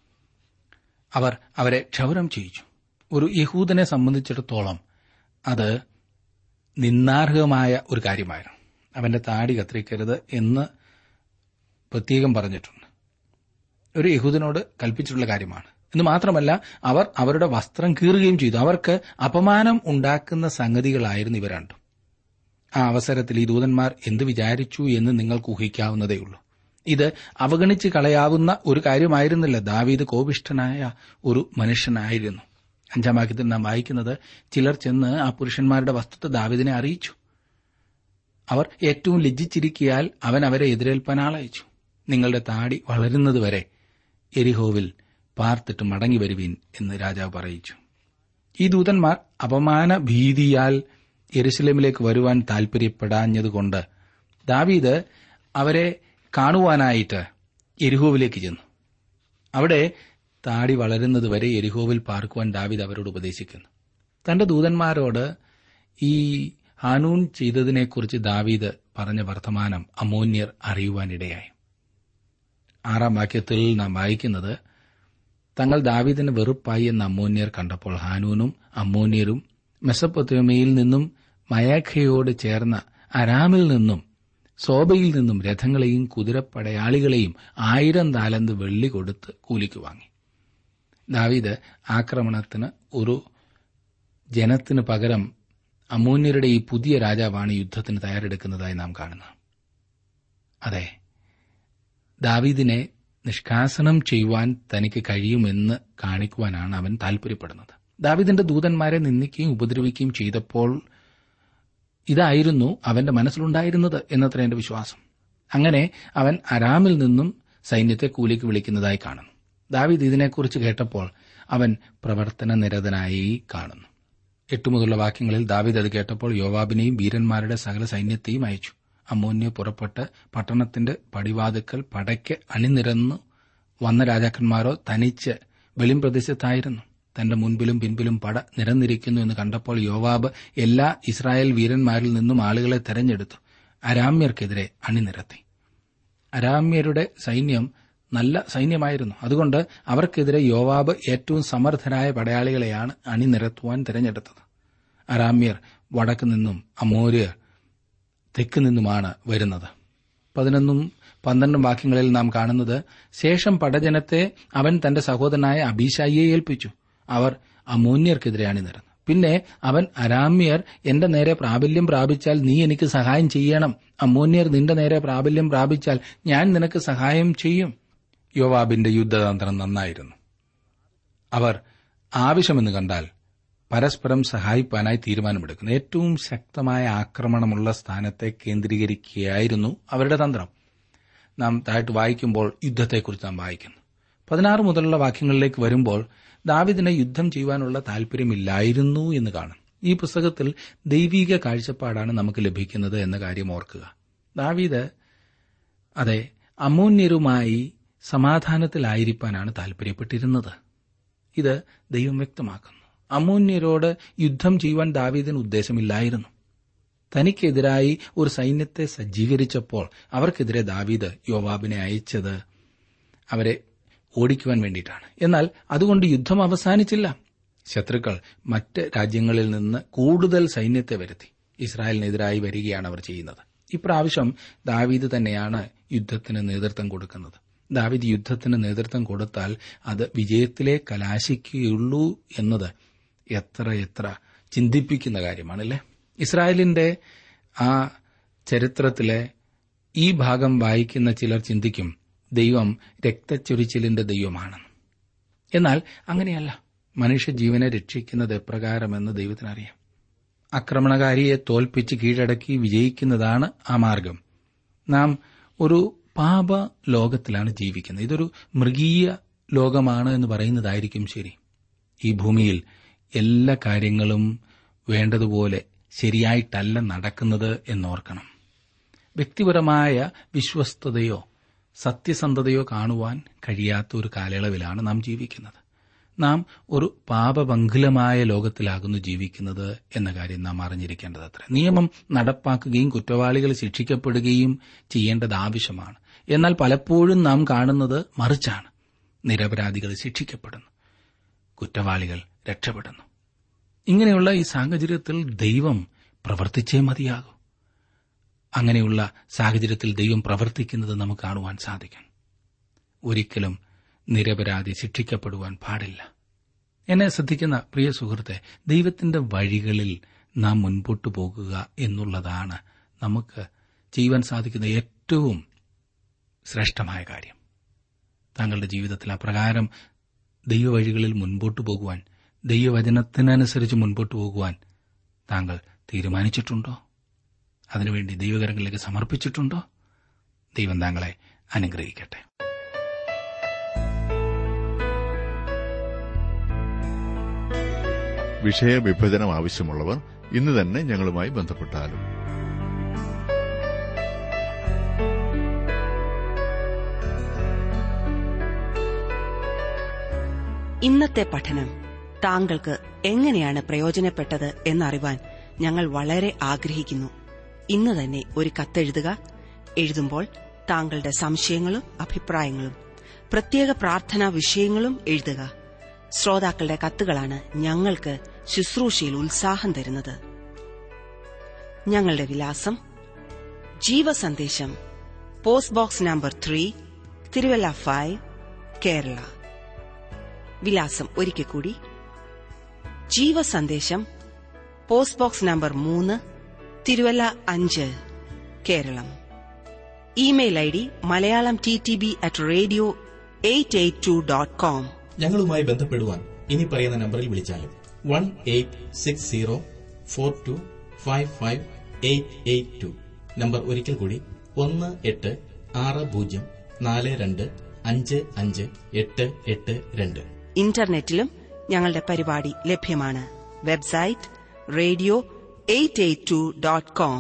A: അവർ അവരെ ക്ഷവരം ചെയ്യിച്ചു ഒരു യഹൂദനെ സംബന്ധിച്ചിടത്തോളം അത് നിന്നാർഹമായ ഒരു കാര്യമായിരുന്നു അവന്റെ താടി കത്തിരിക്കരുത് എന്ന് പ്രത്യേകം പറഞ്ഞിട്ടുണ്ട് ഒരു യഹൂദനോട് കൽപ്പിച്ചിട്ടുള്ള കാര്യമാണ് എന്ന് മാത്രമല്ല അവർ അവരുടെ വസ്ത്രം കീറുകയും ചെയ്തു അവർക്ക് അപമാനം ഉണ്ടാക്കുന്ന സംഗതികളായിരുന്നു ഇവ രണ്ടും ആ അവസരത്തിൽ ഈ ദൂതന്മാർ എന്ത് വിചാരിച്ചു എന്ന് നിങ്ങൾക്ക് ഊഹിക്കാവുന്നതേയുള്ളൂ ഇത് അവഗണിച്ച് കളയാവുന്ന ഒരു കാര്യമായിരുന്നില്ല ദാവീദ് കോപിഷ്ഠനായ ഒരു മനുഷ്യനായിരുന്നു അഞ്ചാം വാക്യത്തിൽ നാം വായിക്കുന്നത് ചിലർ ചെന്ന് ആ പുരുഷന്മാരുടെ വസ്തുത ദാവീദിനെ അറിയിച്ചു അവർ ഏറ്റവും ലജ്ജിച്ചിരിക്കിയാൽ അവൻ അവരെ എതിരേൽപ്പാൻ ആളയച്ചു നിങ്ങളുടെ താടി വളരുന്നതുവരെ എരിഹോവിൽ പാർത്തിട്ട് മടങ്ങി വരുവീൻ എന്ന് രാജാവ് പറയിച്ചു ഈ ദൂതന്മാർ അപമാന ഭീതിയാൽ യെരുസലേമിലേക്ക് വരുവാൻ താൽപര്യപ്പെടാഞ്ഞതുകൊണ്ട് ദാവീദ് അവരെ കാണുവാനായിട്ട് എരിഹോവിലേക്ക് ചെന്നു അവിടെ താടി വളരുന്നതുവരെ എരിഹോവിൽ പാർക്കുവാൻ ദാവീദ് അവരോട് ഉപദേശിക്കുന്നു തന്റെ ദൂതന്മാരോട് ഈ ഹാനൂൻ ചെയ്തതിനെക്കുറിച്ച് ദാവീദ് പറഞ്ഞ വർത്തമാനം അമോന്യർ അറിയുവാനിടയായി ആറാം വാക്യത്തിൽ നാം വായിക്കുന്നത് തങ്ങൾ ദാവീദിന് വെറുപ്പായി എന്ന് അമ്മോന്യർ കണ്ടപ്പോൾ ഹാനൂനും അമ്മോന്യരും മെസപ്പൊത്തോമയിൽ നിന്നും മയാഖയോട് ചേർന്ന അരാമിൽ നിന്നും സോബയിൽ നിന്നും രഥങ്ങളെയും കുതിരപ്പടയാളികളെയും ആയിരം താലന്ത് വെള്ളി കൊടുത്ത് കൂലിക്ക് വാങ്ങി ദാവീദ് ആക്രമണത്തിന് ഒരു ജനത്തിന് പകരം അമൂന്യരുടെ ഈ പുതിയ രാജാവാണ് യുദ്ധത്തിന് തയ്യാറെടുക്കുന്നതായി നാം കാണുന്നത് അതെ ദാവീദിനെ നിഷ്കാസനം ചെയ്യുവാൻ തനിക്ക് കഴിയുമെന്ന് കാണിക്കുവാനാണ് അവൻ താൽപര്യപ്പെടുന്നത് ദാവീദിന്റെ ദൂതന്മാരെ നിന്ദിക്കുകയും ഉപദ്രവിക്കുകയും ചെയ്തപ്പോൾ ഇതായിരുന്നു അവന്റെ മനസ്സിലുണ്ടായിരുന്നത് എന്നത്ര എന്റെ വിശ്വാസം അങ്ങനെ അവൻ അരാമിൽ നിന്നും സൈന്യത്തെ കൂലിക്ക് വിളിക്കുന്നതായി കാണുന്നു ദാവീദ് ഇതിനെക്കുറിച്ച് കേട്ടപ്പോൾ അവൻ പ്രവർത്തന നിരതനായി കാണുന്നു എട്ടു മുതലുള്ള വാക്യങ്ങളിൽ ദാവീദ് അത് കേട്ടപ്പോൾ യോവാബിനെയും വീരന്മാരുടെ സകല സൈന്യത്തെയും അയച്ചു അമ്മോന്യെ പുറപ്പെട്ട് പട്ടണത്തിന്റെ പടിവാതുക്കൽ പടയ്ക്ക് അണിനിരന്നു വന്ന രാജാക്കന്മാരോ തനിച്ച് വെളിം പ്രദേശത്തായിരുന്നു തന്റെ മുൻപിലും പിൻപിലും പട നിരന്നിരിക്കുന്നു എന്ന് കണ്ടപ്പോൾ യോവാബ് എല്ലാ ഇസ്രായേൽ വീരന്മാരിൽ നിന്നും ആളുകളെ തെരഞ്ഞെടുത്തു അരാമ്യർക്കെതിരെ അണിനിരത്തി അരാമ്യരുടെ സൈന്യം നല്ല സൈന്യമായിരുന്നു അതുകൊണ്ട് അവർക്കെതിരെ യോവാബ് ഏറ്റവും സമർത്ഥരായ പടയാളികളെയാണ് അണിനിരത്തുവാൻ തിരഞ്ഞെടുത്തത് അരാമ്യർ വടക്ക് നിന്നും അമോര്യർ തെക്ക് നിന്നുമാണ് വരുന്നത് പതിനൊന്നും പന്ത്രണ്ടും വാക്യങ്ങളിൽ നാം കാണുന്നത് ശേഷം പടജനത്തെ അവൻ തന്റെ സഹോദരനായ അബീഷായിയെ ഏൽപ്പിച്ചു അവർ അമോന്യർക്കെതിരെ അണിനിരന്നു പിന്നെ അവൻ അരാമ്യർ എന്റെ നേരെ പ്രാബല്യം പ്രാപിച്ചാൽ നീ എനിക്ക് സഹായം ചെയ്യണം അമോന്യർ നിന്റെ നേരെ പ്രാബല്യം പ്രാപിച്ചാൽ ഞാൻ നിനക്ക് സഹായം ചെയ്യും യോവാബിന്റെ യുദ്ധതന്ത്രം നന്നായിരുന്നു അവർ ആവശ്യമെന്ന് കണ്ടാൽ പരസ്പരം സഹായിപ്പാനായി തീരുമാനമെടുക്കുന്നു ഏറ്റവും ശക്തമായ ആക്രമണമുള്ള സ്ഥാനത്തെ കേന്ദ്രീകരിക്കുകയായിരുന്നു അവരുടെ തന്ത്രം നാം താഴ്ത്ത് വായിക്കുമ്പോൾ യുദ്ധത്തെക്കുറിച്ച് നാം വായിക്കുന്നു പതിനാറ് മുതലുള്ള വാക്യങ്ങളിലേക്ക് വരുമ്പോൾ ദാവിദിന് യുദ്ധം ചെയ്യുവാനുള്ള താൽപര്യമില്ലായിരുന്നു എന്ന് കാണും ഈ പുസ്തകത്തിൽ ദൈവീക കാഴ്ചപ്പാടാണ് നമുക്ക് ലഭിക്കുന്നത് എന്ന കാര്യം ഓർക്കുക ദാവീദ് അതെ അമൂന്യരുമായി സമാധാനത്തിലായിരിക്കാനാണ് താൽപര്യപ്പെട്ടിരുന്നത് ഇത് ദൈവം വ്യക്തമാക്കുന്നു അമൂന്യരോട് യുദ്ധം ചെയ്യുവാൻ ദാവീദിന് ഉദ്ദേശമില്ലായിരുന്നു തനിക്കെതിരായി ഒരു സൈന്യത്തെ സജ്ജീകരിച്ചപ്പോൾ അവർക്കെതിരെ ദാവീദ് യോവാബിനെ അയച്ചത് അവരെ ഓടിക്കുവാൻ വേണ്ടിയിട്ടാണ് എന്നാൽ അതുകൊണ്ട് യുദ്ധം അവസാനിച്ചില്ല ശത്രുക്കൾ മറ്റ് രാജ്യങ്ങളിൽ നിന്ന് കൂടുതൽ സൈന്യത്തെ വരുത്തി ഇസ്രായേലിനെതിരായി വരികയാണ് അവർ ചെയ്യുന്നത് ഇപ്രാവശ്യം ദാവീദ് തന്നെയാണ് യുദ്ധത്തിന് നേതൃത്വം കൊടുക്കുന്നത് ദാവീദ് യുദ്ധത്തിന് നേതൃത്വം കൊടുത്താൽ അത് വിജയത്തിലെ കലാശിക്കുകയുള്ളൂ എന്നത് എത്ര എത്ര ചിന്തിപ്പിക്കുന്ന കാര്യമാണല്ലേ ഇസ്രായേലിന്റെ ആ ചരിത്രത്തിലെ ഈ ഭാഗം വായിക്കുന്ന ചിലർ ചിന്തിക്കും ദൈവം രക്തച്ചൊരിച്ചിലിന്റെ ദൈവമാണ് എന്നാൽ അങ്ങനെയല്ല മനുഷ്യജീവനെ രക്ഷിക്കുന്നത് എപ്രകാരമെന്ന് ദൈവത്തിനറിയാം ആക്രമണകാരിയെ തോൽപ്പിച്ച് കീഴടക്കി വിജയിക്കുന്നതാണ് ആ മാർഗം നാം ഒരു പാപ ലോകത്തിലാണ് ജീവിക്കുന്നത് ഇതൊരു മൃഗീയ ലോകമാണ് എന്ന് പറയുന്നതായിരിക്കും ശരി ഈ ഭൂമിയിൽ എല്ലാ കാര്യങ്ങളും വേണ്ടതുപോലെ ശരിയായിട്ടല്ല നടക്കുന്നത് എന്നോർക്കണം വ്യക്തിപരമായ വിശ്വസ്തതയോ സത്യസന്ധതയോ കാണുവാൻ കഴിയാത്ത ഒരു കാലയളവിലാണ് നാം ജീവിക്കുന്നത് നാം ഒരു പാപപങ്കുലമായ ലോകത്തിലാകുന്നു ജീവിക്കുന്നത് എന്ന കാര്യം നാം അറിഞ്ഞിരിക്കേണ്ടത് അത്ര നിയമം നടപ്പാക്കുകയും കുറ്റവാളികൾ ശിക്ഷിക്കപ്പെടുകയും ചെയ്യേണ്ടത് ആവശ്യമാണ് എന്നാൽ പലപ്പോഴും നാം കാണുന്നത് മറിച്ചാണ് നിരപരാധികൾ ശിക്ഷിക്കപ്പെടുന്നു കുറ്റവാളികൾ രക്ഷപ്പെടുന്നു ഇങ്ങനെയുള്ള ഈ സാഹചര്യത്തിൽ ദൈവം പ്രവർത്തിച്ചേ മതിയാകൂ അങ്ങനെയുള്ള സാഹചര്യത്തിൽ ദൈവം പ്രവർത്തിക്കുന്നത് നമുക്ക് കാണുവാൻ സാധിക്കും ഒരിക്കലും നിരപരാധി ശിക്ഷിക്കപ്പെടുവാൻ പാടില്ല എന്നെ ശ്രദ്ധിക്കുന്ന പ്രിയ സുഹൃത്തെ ദൈവത്തിന്റെ വഴികളിൽ നാം മുൻപോട്ടു പോകുക എന്നുള്ളതാണ് നമുക്ക് ചെയ്യുവാൻ സാധിക്കുന്ന ഏറ്റവും ശ്രേഷ്ഠമായ കാര്യം താങ്കളുടെ ജീവിതത്തിൽ അപ്രകാരം ദൈവവഴികളിൽ മുൻപോട്ടു പോകുവാൻ ദൈവവചനത്തിനനുസരിച്ച് മുൻപോട്ടു പോകുവാൻ താങ്കൾ തീരുമാനിച്ചിട്ടുണ്ടോ അതിനുവേണ്ടി ദൈവകരങ്ങളിലേക്ക് സമർപ്പിച്ചിട്ടുണ്ടോ ദൈവം താങ്കളെ അനുഗ്രഹിക്കട്ടെ
C: വിഷയവിഭജനം ആവശ്യമുള്ളവർ ഇന്ന് തന്നെ ഞങ്ങളുമായി ബന്ധപ്പെട്ടാലും
B: ഇന്നത്തെ പഠനം താങ്കൾക്ക് എങ്ങനെയാണ് പ്രയോജനപ്പെട്ടത് എന്നറിവാൻ ഞങ്ങൾ വളരെ ആഗ്രഹിക്കുന്നു ഇന്ന് തന്നെ ഒരു കത്തെഴുതുക എഴുതുമ്പോൾ താങ്കളുടെ സംശയങ്ങളും അഭിപ്രായങ്ങളും പ്രത്യേക പ്രാർത്ഥനാ വിഷയങ്ങളും എഴുതുക ശ്രോതാക്കളുടെ കത്തുകളാണ് ഞങ്ങൾക്ക് ശുശ്രൂഷയിൽ ഉത്സാഹം തരുന്നത് ഞങ്ങളുടെ വിലാസം ജീവസന്ദേശം post box number three Thiruvalla five Kerala വിലാസം ഒരിക്കൽ കൂടി ജീവസന്ദേശം പോസ്റ്റ് ബോക്സ് നമ്പർ മൂന്ന് തിരുവല്ല അഞ്ച് Keralam email I D Malayalam T T B at radio eight eight two dot com
D: ഞങ്ങളുമായി ബന്ധപ്പെടുവാൻ ഇനി പറയുന്ന നമ്പറിൽ വിളിച്ചാലും one eight six zero four two five five eight eight two number ഒരിക്കൽ കൂടി ഒന്ന് എട്ട് ആറ് പൂജ്യം നാല് രണ്ട് അഞ്ച് അഞ്ച് എട്ട് എട്ട് രണ്ട്
B: ഇന്റർനെറ്റിലും ഞങ്ങളുടെ പരിപാടി ലഭ്യമാണ് website radio eight eight two dot com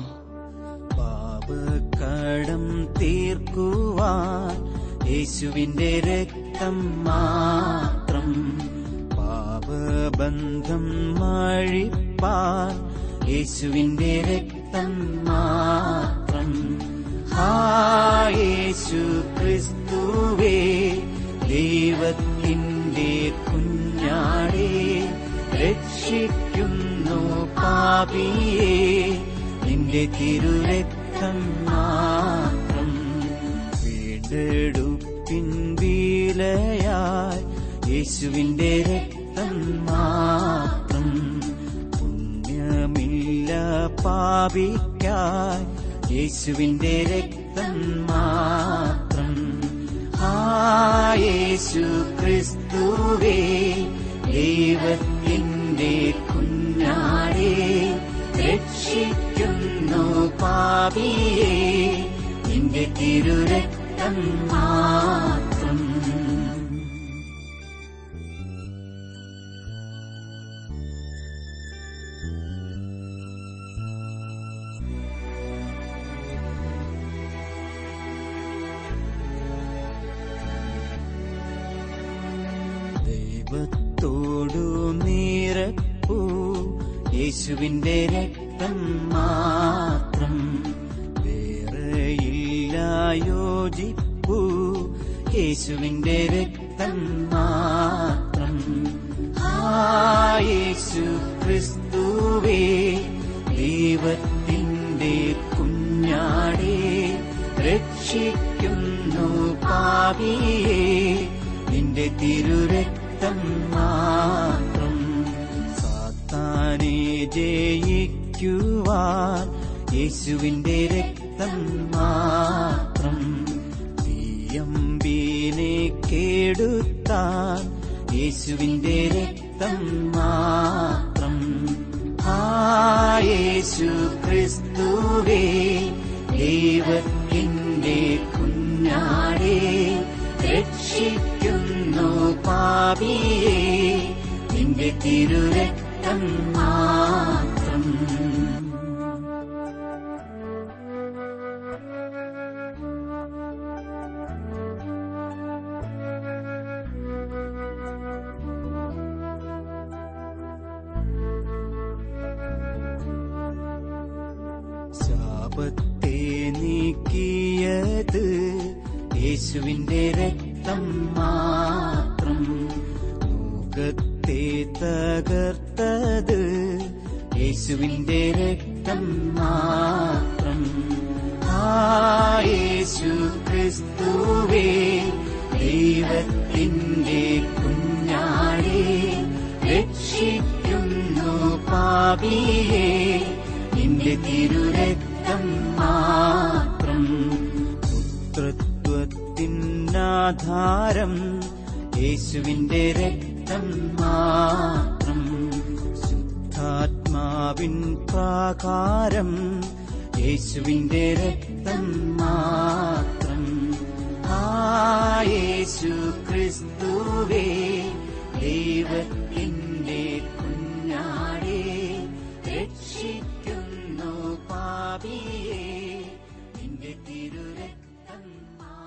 E: പാപക്കടം തീർക്കുവാൻ യേശുവിന്റെ രക്തം മാത്രം പാപബന്ധം മാഴിപ്പാൻ യേശുവിന്റെ രക്തം മാത്രം ഹാ യേശു ക്രിസ്തുവേ ദൈവത്തിൻ്റെ കുഞ്ഞാടേ രക്ഷിക്കുന്നു പാപിയെ നിന്റെ തിരുരക്തം മാത്രം വീണ്ടെടുപ്പിൻ വീലയായി യേശുവിന്റെ രക്തം മാത്രം പുണ്യമില്ല പാപിക്കായി യേശുവിന്റെ രക്തം മാത്രം ആ യേശു ക്രിസ്തുവേ ദൈവത്തിൻ്റെ കുഞ്ഞാടേ രക്ഷിക്കുന്നു പാപിയെ നിന്റെ തിരുരക്തം മാത്രം ദൈവത്തോടു നിരപ്പു യേശുവിന്റെ രക്തം മാത്രം വേറെയില്ല യോജിപ്പു യേശുവിന്റെ രക്തം മാത്രം ആ യേശു ക്രിസ്തുവേ ദൈവത്തിൻ്റെ കുഞ്ഞാടേ രക്ഷിക്കുന്നു പാപിയെ നിന്റെ തിരുരക്തം മാത്രം സാത്താനെ ജയിക്കുവാൻ യേശുവിന്റെ രക്തം മാത്രം തീയമ്പീനെ കേടുത്താൻ യേശുവിന്റെ രക്തം മാത്രം ആ യേശു ക്രിസ്തുവേ ദൈവത്തിൻ്റെ കുഞ്ഞാടേ രക്ഷിക്കുന്നു പാപിയെ നിന്റെ തിരുരക്തം മാത്രം ശാപത്തെ നീക്കിയത് യേശുവിന്റെ രക്തം മാത്രം ലോകത്തെ തകർത്തത് യേശുവിന്റെ രക്തം മാത്രം ആ യേശു ക്രിസ്തുവേ ദൈവത്തിൻ്റെ കുഞ്ഞാടേ രക്ഷിക്കുന്നു പാപിയെ നിന്റെ തിരുരക്തം മാത്രം പുത്രത്വ ജീവനാധാരം യേശുവിന്റെ രക്തം മാത്രം ശുദ്ധാത്മാവിൻ പ്രാകാരം യേശുവിന്റെ രക്തം മാത്രം ആ യേശു ക്രിസ്തുവേ ദൈവത്തിന്റെ കുഞ്ഞാടേ രക്ഷിക്കുന്നു പാപിയെ നിന്റെ തിരുരക്തം മാത്രം